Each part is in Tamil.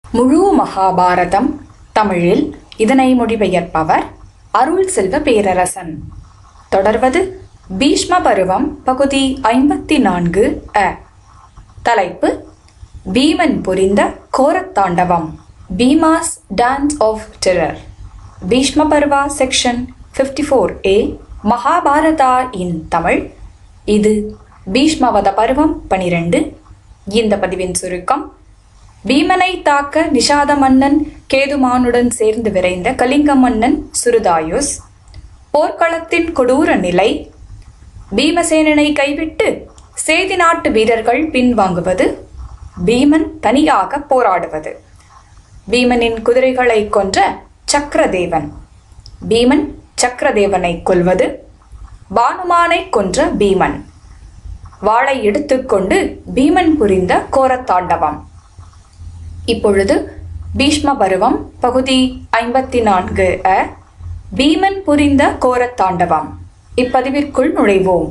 முழு மகாபாரதம் தமிழில் இதனை மொழிபெயர்ப்பவர் அருள் செல்வ பேரரசன் தொடர்வது பீஷ்ம பருவம் பகுதி ஐம்பத்தி நான்கு அ தலைப்பு பீமன் புரிந்த கோரத்தாண்டவம் Bhima's dance of terror Bhishma Parva section fifty four A Mahabharata in Tamil இது பீஷ்மவத பருவம் பனிரெண்டு இந்த பதிவின் சுருக்கம் பீமனை தாக்க நிஷாத மன்னன் கேதுமானுடன் சேர்ந்து விரைந்த கலிங்க மன்னன் சுருதாயுஸ் போர்க்களத்தின் கொடூர நிலை பீமசேனனை கைவிட்டு சேதி நாட்டு வீரர்கள் பின்வாங்குவது பீமன் தனியாக போராடுவது பீமனின் குதிரைகளை கொன்ற சக்கரதேவன் பீமன் சக்கரதேவனை கொல்வது பானுமானை கொன்ற பீமன் வாளை எடுத்துக்கொண்டு பீமன் புரிந்த கோரத்தாண்டவம் இப்பொழுது பீஷ்ம பருவம் பகுதி ஐம்பத்தி நான்கு அ பீமன் புரிந்த கோரத்தாண்டவம் இப்பதிவிற்குள் நுழைவோம்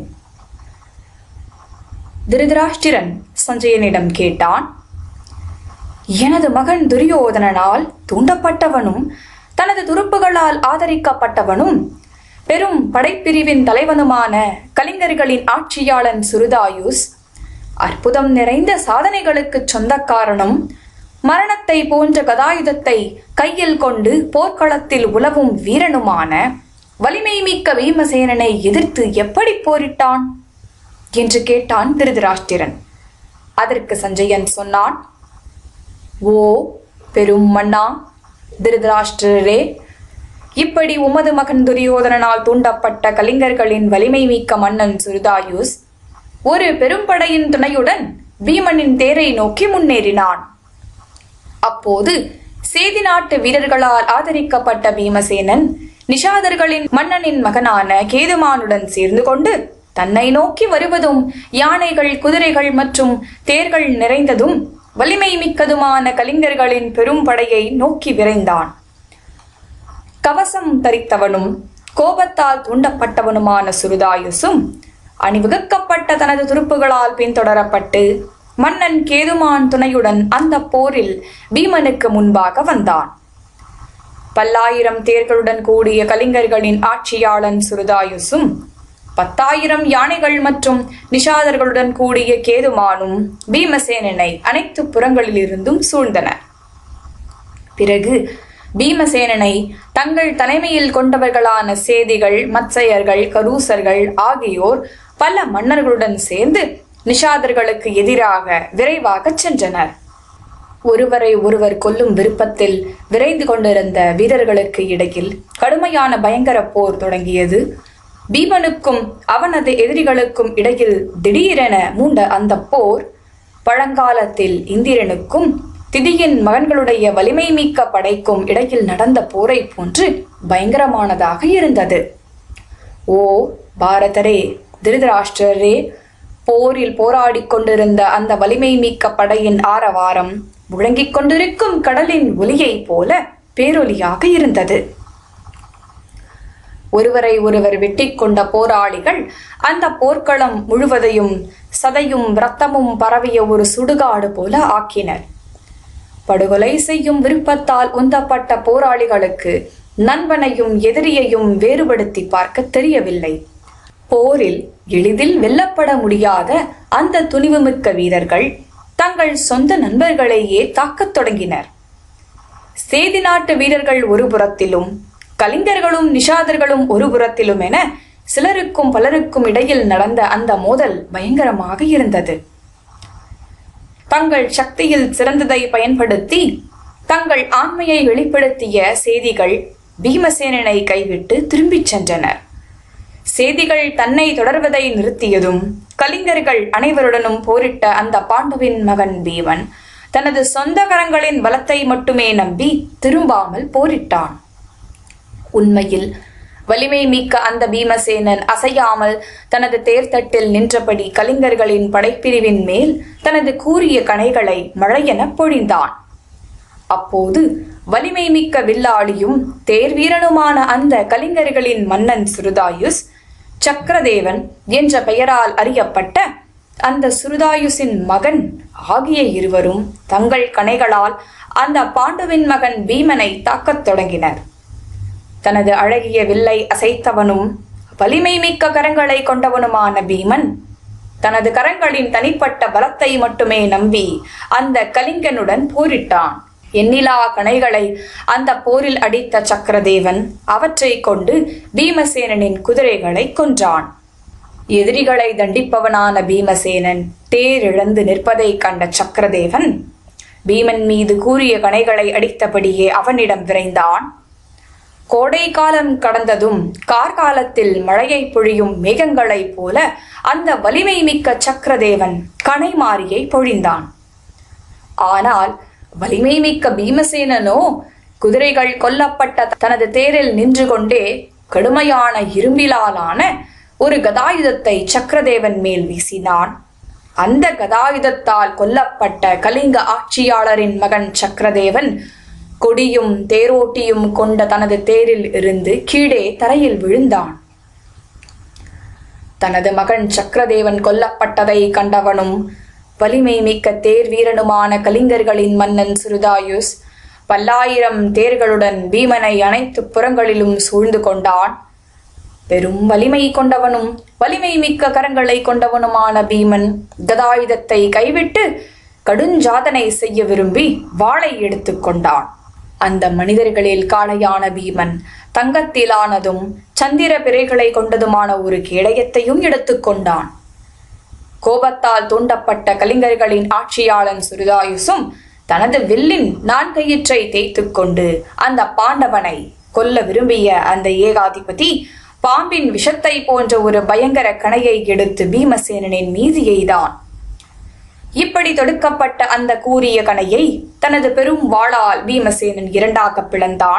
திருதராஷ்டிரன் சஞ்சயனிடம் கேட்டான் எனது மகன் துரியோதனனால் தூண்டப்பட்டவனும் தனது துருப்புகளால் ஆதரிக்கப்பட்டவனும் பெரும் படைப்பிரிவின் தலைவனுமான கலிங்கர்களின் ஆட்சியாளன் சுருதாயுஸ் அற்புதம் நிறைந்த சாதனைகளுக்கு சொந்தக்காரனும் மரணத்தை போன்ற கதாயுதத்தை கையில் கொண்டு போர்க்களத்தில் உலவும் வீரனுமான வலிமை மிக்க பீமசேனனை எதிர்த்து எப்படி போரிட்டான் என்று கேட்டான் திருதராஷ்டிரன் அதற்கு சஞ்சயன் சொன்னான் ஓ பெரும் மன்னா திருதராஷ்டிரரே இப்படி உமது மகன் துரியோதனனால் தூண்டப்பட்ட கலிங்கர்களின் வலிமை மிக்க மன்னன் சுருதாயுஸ் ஒரு பெரும்படையின் துணையுடன் பீமனின் தேரை நோக்கி முன்னேறினான் அப்போது சேதி நாட்டு வீரர்களால் ஆதரிக்கப்பட்ட பீமசேனன் நிஷாதர்களின் மன்னனின் மகனான கேதுமானுடன் சேர்ந்து கொண்டு தன்னை நோக்கி வருவதும் யானைகள் குதிரைகள் மற்றும் தேர்கள் நிறைந்ததும் வலிமை மிக்கதுமான கலிங்கர்களின் பெரும் படையை நோக்கி விரைந்தான் கவசம் தரித்தவனும் கோபத்தால் தூண்டப்பட்டவனுமான சுருதாயுசும் அணிவகுக்கப்பட்ட தனது துருப்புகளால் பின்தொடரப்பட்டு மன்னன் கேதுமான் துணையுடன் அந்த போரில் பீமனுக்கு முன்பாக வந்தான் பல்லாயிரம் தேர்களுடன் கூடிய கலிங்கர்களின் ஆட்சியாளன் சுருதாயுசும் பத்தாயிரம் யானைகள் மற்றும் நிஷாதர்களுடன் கூடிய கேதுமானும் பீமசேனனை அனைத்து புறங்களிலிருந்தும் சூழ்ந்தனர் பிறகு பீமசேனனை தங்கள் தலைமையில் கொண்டவர்களான சேதிகள் மத்சயர்கள் கரூசர்கள் ஆகியோர் பல மன்னர்களுடன் சேர்ந்து நிஷாதர்களுக்கு எதிராக விரைவாக சென்றனர் ஒருவரை ஒருவர் கொல்லும் விருப்பத்தில் விரைந்து கொண்டிருந்த வீரர்களுக்கு இடையில் கடுமையான பயங்கர போர் தொடங்கியது பீமனுக்கும் அவனது எதிரிகளுக்கும் இடையில் திடீரென மூண்ட அந்த போர் பழங்காலத்தில் இந்திரனுக்கும் திதியின் மகன்களுடைய வலிமை மிக்க படைக்கும் இடையில் நடந்த போரை போன்று பயங்கரமானதாக இருந்தது ஓ பாரதரே திருதராஷ்டிரரே போரில் போராடிக் கொண்டிருந்த அந்த வலிமை மிக்க படையின் ஆரவாரம் முழங்கிக் கொண்டிருக்கும் கடலின் ஒலியைப் போல பேரொலியாக இருந்தது ஒருவரை ஒருவர் வெட்டிக் கொண்ட போராளிகள் அந்த போர்க்களம் முழுவதையும் சதையும் இரத்தமும் பரவிய ஒரு சுடுகாடு போல ஆக்கினர் படுகொலை செய்யும் விருப்பத்தால் உந்தப்பட்ட போராளிகளுக்கு நண்பனையும் எதிரியையும் வேறுபடுத்தி பார்க்க தெரியவில்லை போரில் எளிதில் வெல்லப்பட முடியாத அந்த துணிவுமிக்க வீரர்கள் தங்கள் சொந்த நண்பர்களையே தாக்கத் தொடங்கினர் சேதி நாட்டு வீரர்கள் ஒரு புறத்திலும் கலிங்கர்களும் நிஷாதர்களும் ஒரு புறத்திலும் என சிலருக்கும் பலருக்கும் இடையில் நடந்த அந்த மோதல் பயங்கரமாக இருந்தது தங்கள் சக்தியில் சிறந்ததை பயன்படுத்தி தங்கள் ஆண்மையை வெளிப்படுத்திய சேதிகள் பீமசேனனை கைவிட்டு திரும்பிச் சென்றனர் சேதிகள் தன்னை தொடர்வதை நிறுத்தியதும் கலிங்கர்கள் அனைவருடனும் போரிட்ட அந்த பாண்டுவின் மகன் பீமன் தனது சொந்த கரங்களின் பலத்தை மட்டுமே நம்பி திரும்பாமல் போரிட்டான் உண்மையில் வலிமை மிக்க அந்த பீமசேனன் அசையாமல் தனது தேர்தட்டில் நின்றபடி கலிங்கர்களின் படைப்பிரிவின் மேல் தனது கூரிய கணைகளை மழையென பொழிந்தான் அப்போது வலிமை மிக்க வில்லாளியும் தேர் வீரனுமான அந்த கலிங்கர்களின் மன்னன் சுருதாயுஸ் சக்கரதேவன் என்ற பெயரால் அறியப்பட்ட அந்த சுருதாயுசின் மகன் ஆகிய இருவரும் தங்கள் கணைகளால் அந்த பாண்டுவின் மகன் பீமனை தாக்கத் தொடங்கினர் தனது அழகிய வில்லை அசைத்தவனும் வலிமை மிக்க கரங்களை கொண்டவனுமான பீமன் தனது கரங்களின் தனிப்பட்ட பலத்தை மட்டுமே நம்பி அந்த கலிங்கனுடன் போரிட்டான் எண்ணிலா கணைகளை அந்த போரில் அடித்த சக்கரதேவன் அவற்றை கொண்டு பீமசேனனின் குதிரைகளை கொன்றான் எதிரிகளை தண்டிப்பவனான பீமசேனன் தேரிழந்து நிற்பதை கண்ட சக்கரதேவன் பீமன் மீது கூறிய கணைகளை அடித்தபடியே அவனிடம் விரைந்தான் கோடை காலம் கடந்ததும் கார்காலத்தில் மழையை பொழியும் மேகங்களைப் போல அந்த வலிமை மிக்க சக்கரதேவன் கனைமாரியை பொழிந்தான் ஆனால் வலிமை மிக்க பீமசேனனோ குதிரைகள் கொல்லப்பட்ட தனது தேரில் நின்று கொண்டே கடுமையான இரும்பிலாலான ஒரு கதாயுதத்தை சக்கரதேவன் மேல் வீசினான் அந்த கதாயுதத்தால் கொல்லப்பட்ட கலிங்க ஆட்சியாளரின் மகன் சக்கரதேவன் கொடியும் தேரோட்டியும் கொண்ட தனது தேரில் இருந்து கீழே தரையில் விழுந்தான் தனது மகன் சக்கரதேவன் கொல்லப்பட்டதை கண்டவனும் வலிமை மிக்க தேர் வீரனுமான கலிங்கர்களின் மன்னன் சுருதாயுஸ் பல்லாயிரம் தேர்களுடன் பீமனை அனைத்து புறங்களிலும் சூழ்ந்து கொண்டான் பெரும் வலிமை கொண்டவனும் வலிமை மிக்க கரங்களை கொண்டவனுமான பீமன் கதாயுதத்தை கைவிட்டு கடுஞ்சாதனை செய்ய விரும்பி வாளை எடுத்துக்கொண்டான் அந்த மனிதர்களில் காளையான பீமன் தங்கத்திலானதும் சந்திர பிறைகளை கொண்டதுமான ஒரு கேடயத்தையும் எடுத்துக்கொண்டான் கோபத்தால் தூண்டப்பட்ட கலிங்கர்களின் ஆட்சியாளன் சுருதாயுசும் தனது வில்லின் நான்கயிற்றை தேய்த்துக் கொண்டு அந்த பாண்டவனை கொல்ல விரும்பிய அந்த ஏகாதிபதி பாம்பின் விஷத்தை போன்ற ஒரு பயங்கர கணையை எடுத்து பீமசேனனின் மீது எய்தான் இப்படி தொடுக்கப்பட்ட அந்த கூரிய கணையை தனது பெரும் வாளால் பீமசேனன் இரண்டாக பிளந்தான்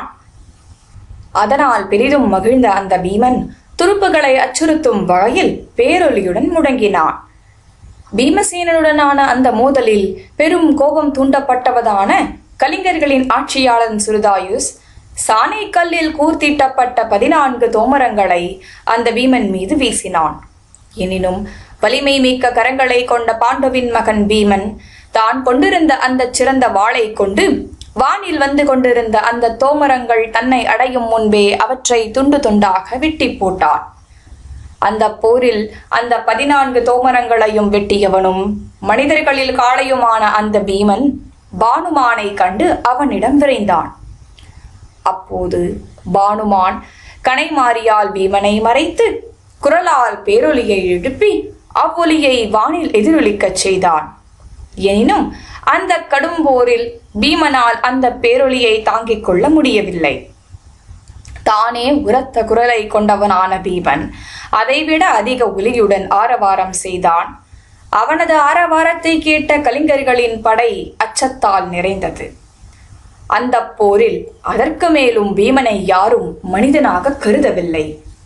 அதனால் பெரிதும் மகிழ்ந்த அந்த பீமன் துருப்புகளை அச்சுறுத்தும் வகையில் பேரொலியுடன் முழங்கினான் பீமசேனனுடனான அந்த மோதலில் பெரும் கோபம் தூண்டப்பட்டவதான கலிங்கர்களின் ஆட்சியாளன் சுருதாயுஸ் சானை கல்லில் கூர்த்திட்டப்பட்ட பதினான்கு தோமரங்களை அந்த பீமன் மீது வீசினான் எனினும் வலிமை மிக்க கரங்களை கொண்ட பாண்டவின் மகன் பீமன் தான் கொண்டிருந்த அந்த சிறந்த வாளை கொண்டு வானில் வந்து கொண்டிருந்த அந்த தோமரங்கள் தன்னை அடையும் முன்பே அவற்றை துண்டு துண்டாக வெட்டி போட்டான் அந்த போரில் அந்த பதினான்கு தோமரங்களையும் வெட்டியவனும் மனிதர்களில் காளையுமான அந்த பீமன் பானுமானை கண்டு அவனிடம் விரைந்தான் அப்போது பானுமான் கனைமாரியால் பீமனை மறைத்து குரலால் பேரொலியை எழுப்பி அவ்வொலியை வானில் எதிரொலிக்கச் செய்தான் எனினும் அந்த கடும் போரில் பீமனால் அந்த பேரொலியை தாங்கிக் கொள்ள முடியவில்லை தானே உரத்த குரலை கொண்டவனான பீமன் அதைவிட அதிக ஒலியுடன் ஆரவாரம் செய்தான் அவனது ஆரவாரத்தை கேட்ட கலிங்கர்களின் படை அச்சத்தால் நிறைந்தது அந்த போரில் அதற்கு மேலும் பீமனை யாரும் மனிதனாக கருதவில்லை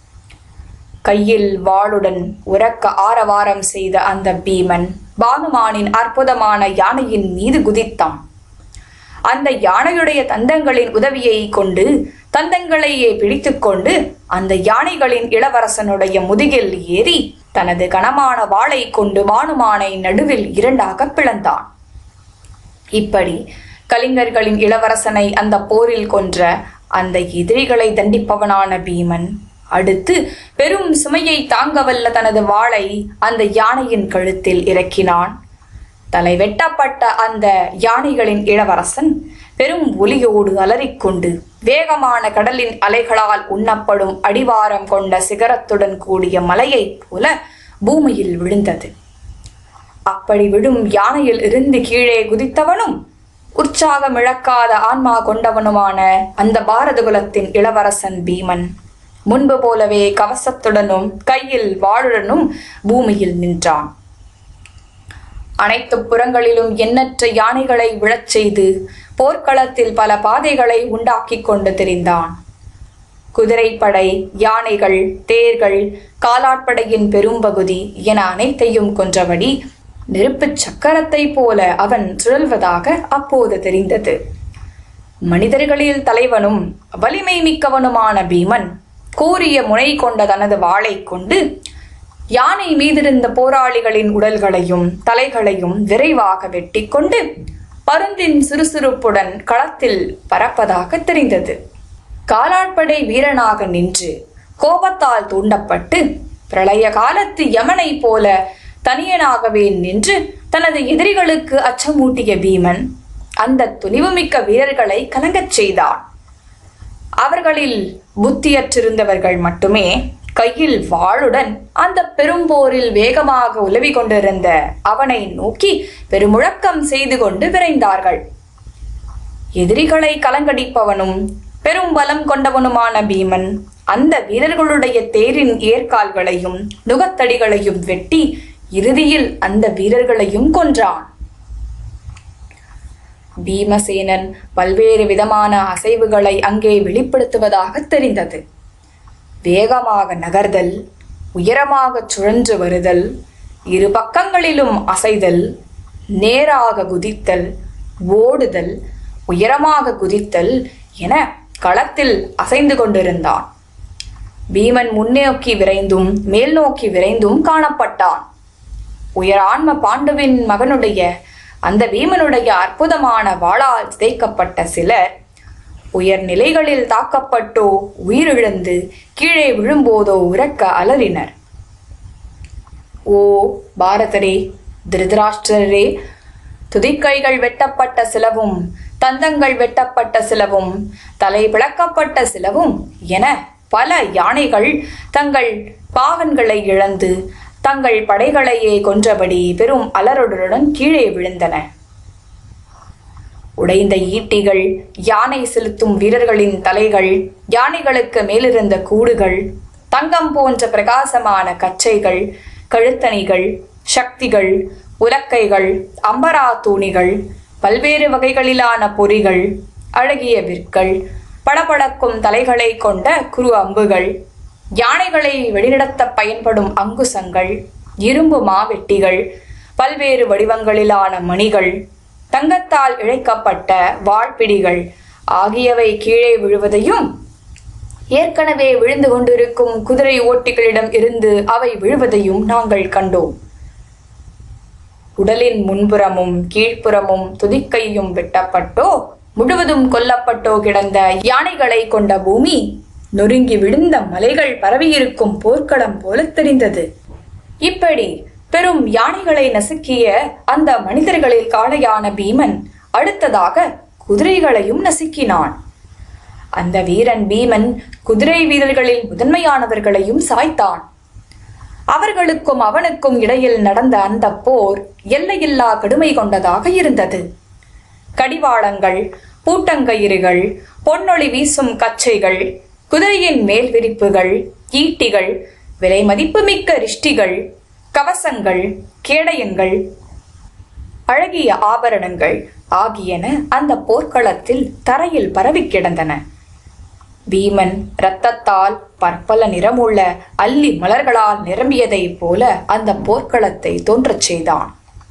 கையில் வாளுடன் உறக்க ஆரவாரம் செய்த அந்த பீமன் பானுமானின் அற்புதமான யானையின் மீது குதித்தான் அந்த யானையுடைய தந்தங்களின் உதவியை கொண்டு தந்தங்களையே பிடித்துக்கொண்டு அந்த யானைகளின் இளவரசனுடைய முதுகில் ஏறி தனது கனமான வாளை கொண்டு பானுமானை நடுவில் இரண்டாக பிளந்தான் இப்படி கலிங்கர்களின் இளவரசனை அந்த போரில் கொன்ற அந்த எதிரிகளை தண்டிப்பவனான பீமன் அடுத்து பெரும் சுமையை தாங்கவல்ல தனது வாளை அந்த யானையின் கழுத்தில் இறக்கினான் தலை வெட்டப்பட்ட அந்த யானைகளின் இளவரசன் பெரும் ஒலியோடு அலறிக்கொண்டு வேகமான கடலின் அலைகளால் உண்ணப்படும் அடிவாரம் கொண்ட சிகரத்துடன் கூடிய மலையைப் போல பூமியில் விழுந்தது அப்படி விழும் யானையில் இருந்து கீழே குதித்தவனும் உற்சாகமிழக்காத ஆன்மா கொண்டவனுமான அந்த பாரதகுலத்தின் இளவரசன் பீமன் முன்பு போலவே கவசத்துடனும் கையில் வாளுடனும் பூமியில் நின்றான் அனைத்து புறங்களிலும் எண்ணற்ற யானைகளை விழச் செய்து போர்க்களத்தில் பல பாதைகளை உண்டாக்கிக் கொண்டு திரிந்தான் குதிரைப்படை யானைகள் தேர்கள் காலாட்படையின் பெரும்பகுதி என அனைத்தையும் கொன்றபடி நெருப்புச் சக்கரத்தைப் போல அவன் சுழல்வதாக அப்போது தெரிந்தது மனிதர்களில் தலைவனும் வலிமை மிக்கவனுமான பீமன் கூரிய முனை கொண்ட தனது வாளை கொண்டு யானை மீதிருந்த போராளிகளின் உடல்களையும் தலைகளையும் விரைவாக வெட்டி கொண்டு பருந்தின் சுறுசுறுப்புடன் களத்தில் பறப்பதாக தெரிந்தது காலாட்படை வீரனாக நின்று கோபத்தால் தூண்டப்பட்டு பிரளய காலத்து யமனை போல தனியனாகவே நின்று தனது எதிரிகளுக்கு அச்சமூட்டிய பீமன் அந்த துணிவுமிக்க வீரர்களை கலங்கச் செய்தான் அவர்களில் புத்தியற்றிருந்தவர்கள் மட்டுமே கையில் வாளுடன் அந்த பெரும்போரில் வேகமாக உலவி கொண்டிருந்த அவனை நோக்கி பெருமுழக்கம் செய்து கொண்டு விரைந்தார்கள் எதிரிகளை கலங்கடிப்பவனும் பெரும் பலம் கொண்டவனுமான பீமன் அந்த வீரர்களுடைய தேரின் ஏர்கால்களையும் நுகத்தடிகளையும் வெட்டி இறுதியில் அந்த வீரர்களையும் கொன்றான் பீமசேனன் பல்வேறு விதமான அசைவுகளை அங்கே வெளிப்படுத்துவதாக தெரிந்தது வேகமாக நகர்தல் உயரமாக சுழன்று வருதல் இரு பக்கங்களிலும் அசைதல் நேராக குதித்தல் ஓடுதல் உயரமாக குதித்தல் என களத்தில் அசைந்து கொண்டிருந்தான் பீமன் முன்னோக்கி விரைந்தும் மேல் நோக்கி விரைந்தும் காணப்பட்டான் உயரான்ம பாண்டுவின் மகனுடைய அந்த பீமனுடைய அற்புதமான வாளால் சிதைக்கப்பட்ட சிலர் உயர் நிலைகளில் தாக்கப்பட்டோ உயிரிழந்து கீழே விழும்போதோ உறக்க அலறினர் ஓ பாரதரே திருதராஷ்டிரரே துதிக்கைகள் வெட்டப்பட்ட சிலவும் தந்தங்கள் வெட்டப்பட்ட சிலவும் தலை பிளக்கப்பட்ட சிலவும் என பல யானைகள் தங்கள் பாகன்களை இழந்து தங்கள் படைகளையே கொன்றபடி பெரும் அலறுடன் கீழே விழுந்தன உடைந்த ஈட்டிகள் யானை செலுத்தும் வீரர்களின் தலைகள் யானைகளுக்கு மேலிருந்த கூடுகள் தங்கம் போன்ற பிரகாசமான கச்சைகள் கழுத்தணிகள் சக்திகள் உலக்கைகள் அம்பரா தூணிகள் பல்வேறு வகைகளிலான பொறிகள் அழகிய விற்கள் பளபளக்கும் தலைகளை கொண்ட குறு அம்புகள் யானைகளை வழிநடத்த பயன்படும் அங்குசங்கள் இரும்பு மாவெட்டிகள் பல்வேறு வடிவங்களிலான மணிகள் தங்கத்தால் இழைக்கப்பட்ட வாழ்பிடிகள் ஆகியவை கீழே விழுவதையும் ஏற்கனவே விழுந்து கொண்டிருக்கும் குதிரை ஓட்டிகளிடம் இருந்து அவை விழுவதையும் நாங்கள் கண்டோம் உடலின் முன்புறமும் கீழ்ப்புறமும் துதிக்கையும் வெட்டப்பட்டோ முழுவதும் கொல்லப்பட்டோ கிடந்த யானைகளை கொண்ட பூமி நொறுங்கி விழுந்த மலைகள் பரவியிருக்கும் போர்க்களம் போல தெரிந்தது இப்படி பெரும் யானைகளை நசுக்கிய அந்த மனிதர்களில் காளையான பீமன் அடுத்ததாக குதிரைகளையும் நசுக்கினான் அந்த வீரன் பீமன் குதிரை வீரர்களில் முதன்மையானவர்களையும் சாய்த்தான் அவர்களுக்கும் அவனுக்கும் இடையில் நடந்த அந்த போர் எல்லையில்லா கடுமை கொண்டதாக இருந்தது கடிவாளங்கள் பூட்டங்கயிறுகள் பொன்னொளி வீசும் கச்சைகள் குதிரையின் மேல் விரிப்புகள் ஈட்டிகள் விலை மதிப்புமிக்க ரிஷ்டிகள் கவசங்கள் கேடயங்கள் அழகிய ஆபரணங்கள் ஆகியன அந்த போர்க்களத்தில் தரையில் பரவி கிடந்தன பீமன் இரத்தத்தால் பற்பல நிறமுள்ள அல்லி மலர்களால் நிரம்பியதைப் போல அந்த போர்க்களத்தை தோன்றச் செய்தான்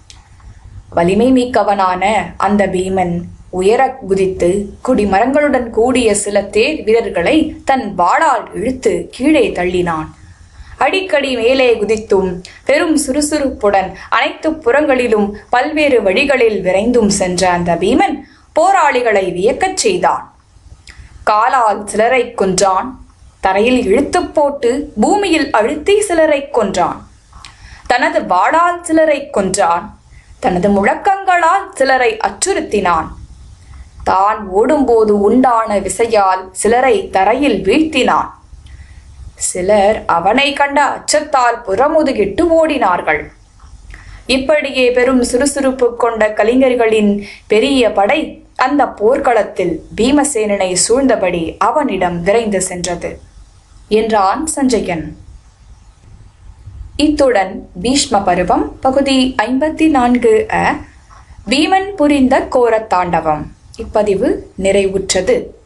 வலிமை மிக்கவனான அந்த பீமன் உயர குதித்து கொடிமரங்களுடன் கூடிய சில தேர் வீரர்களை தன் வாளால் இழுத்து கீழே தள்ளினான் அடிக்கடி மேலே குதித்தும் பெரும் சுறுசுறுப்புடன் அனைத்து புறங்களிலும் பல்வேறு வழிகளில் விரைந்தும் சென்ற அந்த பீமன் போராளிகளை வியக்கச் செய்தான் காலால் சிலரை கொன்றான் தரையில் இழுத்து போட்டு பூமியில் அழுத்தி சிலரை கொன்றான் தனது வாளால் சிலரை கொன்றான் தனது முழக்கங்களால் சிலரை அச்சுறுத்தினான் தான் ஓடும்போது உண்டான விசையால் சிலரை தரையில் வீழ்த்தினான் சிலர் அவனை கண்ட அச்சத்தால் புறமுதுகிட்டு ஓடினார்கள் இப்படியே பெரும் சுறுசுறுப்பு கொண்ட கலிங்கர்களின் பெரிய படை அந்த போர்க்களத்தில் பீமசேனனை சூழ்ந்தபடி அவனிடம் விரைந்து சென்றது என்றான் சஞ்சயன் இத்துடன் பீஷ்ம பருவம் பகுதி ஐம்பத்தி நான்கு அ பீமன் புரிந்த கோரத்தாண்டவம் இப்பதிவு நிறைவுற்றது